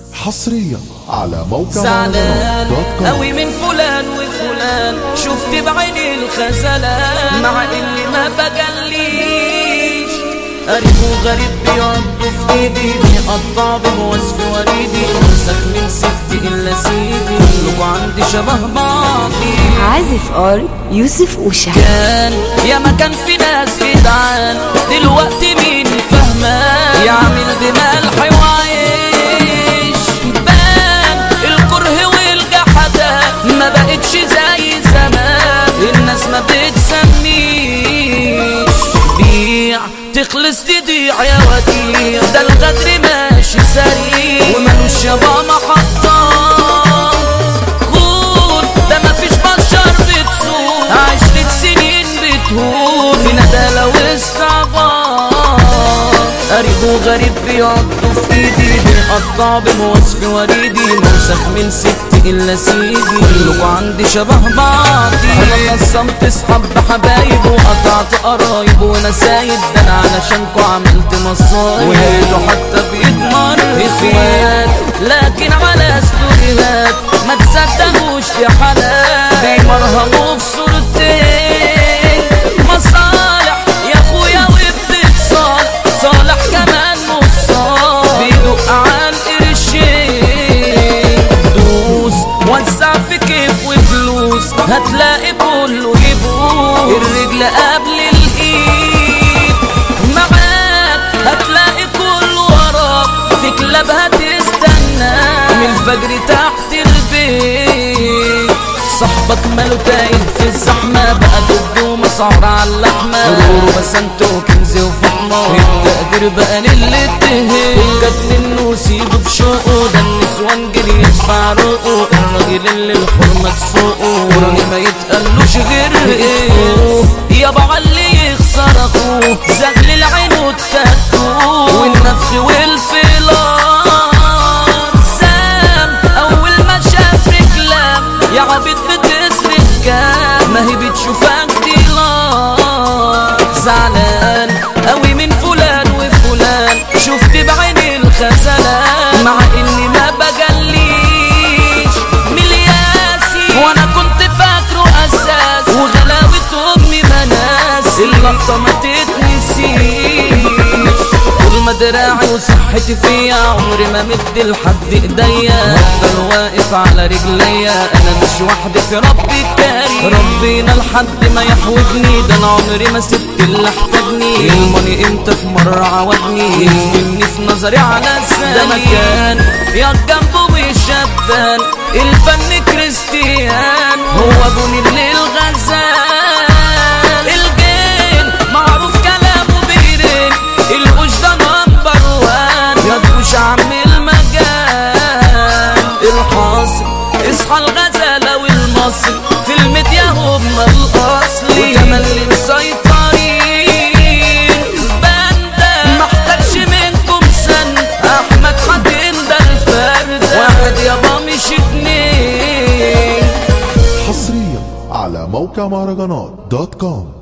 حصريا على موقع زعلان دوت كوم. قوي من فلان وفلان شفت بعيني الخزلان مع اني ما بجليش قريب وغريب بيعضوا في ايدي بيقطع بوصف وريدي امسك من ستي الا سيدي كلكوا عندي شبه بعضي عازف ار يوسف وشا كان يا ما كان في ناس جدعان دلوقتي مين فهمان يعمل بملح وعيش بان الكره والجحدان ما بقتش زي زمان الناس ما بتسميش بيع تخلص تضيع يا وديع ده الغدر ماشي سريع وملوش يابا محطات غول ده مفيش بشر بتصور عشرة سنين بتهون في ندالة واستعباط قريب وغريب بيعضوا في ايدي بيقطع بموصف وريدي موسخ من ست الا سيدي كلكوا عندي شبه بعضي انا نصمت اصحاب بحبايب وقطعت قرايب ونسايب ده انا علشانكوا عملت مصايب ويا حتى بيتمر اخوات لكن على ستوريهات ما تصدقوش يا حلال بيمرهموا في صورتين مصالح يا اخويا وابنك صالح صالح كمان نصال بيدق على القرشين دوس وسع في كيف وفلوس هتلاقي كله يبوس الرجل قبل الايد معاك هتلاقي كله وراك في كلاب هتستنى من الفجر تحت البيت صاحبك ماله تايه في الزحمة بقى ضده مسعر على اللحمة غروره بسنته كنز وفحمة التقدير بقى للاتهام جد انه سيبه بشوقه ده النسوان جري يدفع روقه الراجل اللي الحرمة تسوقه وراني ما يتقالوش غير ايه يابا اللي يخسر اخوه زغل العين والتاتو والنفخ والفلار سام اول ما شاف رجلام يا عبيد بتسرق كام ما هي بتشوفك ديلار زعلان قوي من فلان وفلان شفت بعيني الخزلان مع اني ما بجليش ملياسي وانا كنت فاكره اساس وغلاوة امي مناس اللقطة ما تتنسيش طول ما دراعي وصحتي فيا عمري ما مد لحد ايديا افضل واقف على رجليا انا مش وحدي في ربي الكريم ربنا لحد ما يحوجني ده انا عمري ما سبت اللي احتاجني الماني انت في مرة عودني يهمني في نظري على الثاني ده مكان يا جنبه وشبان الفن كريستيان هو بني الليل غزال الجين معروف كلامه بيرين الوش ده نمبر وان يا دوش عم المجال الحاصل اصحى الغزالة والمصري في الميديا هم الاصلي وتملي مسيطرين باندا محتاجش منكم سن احمد حاتم ده الفرد واحد يابا مش اتنين حصريا على موقع مهرجانات دوت كوم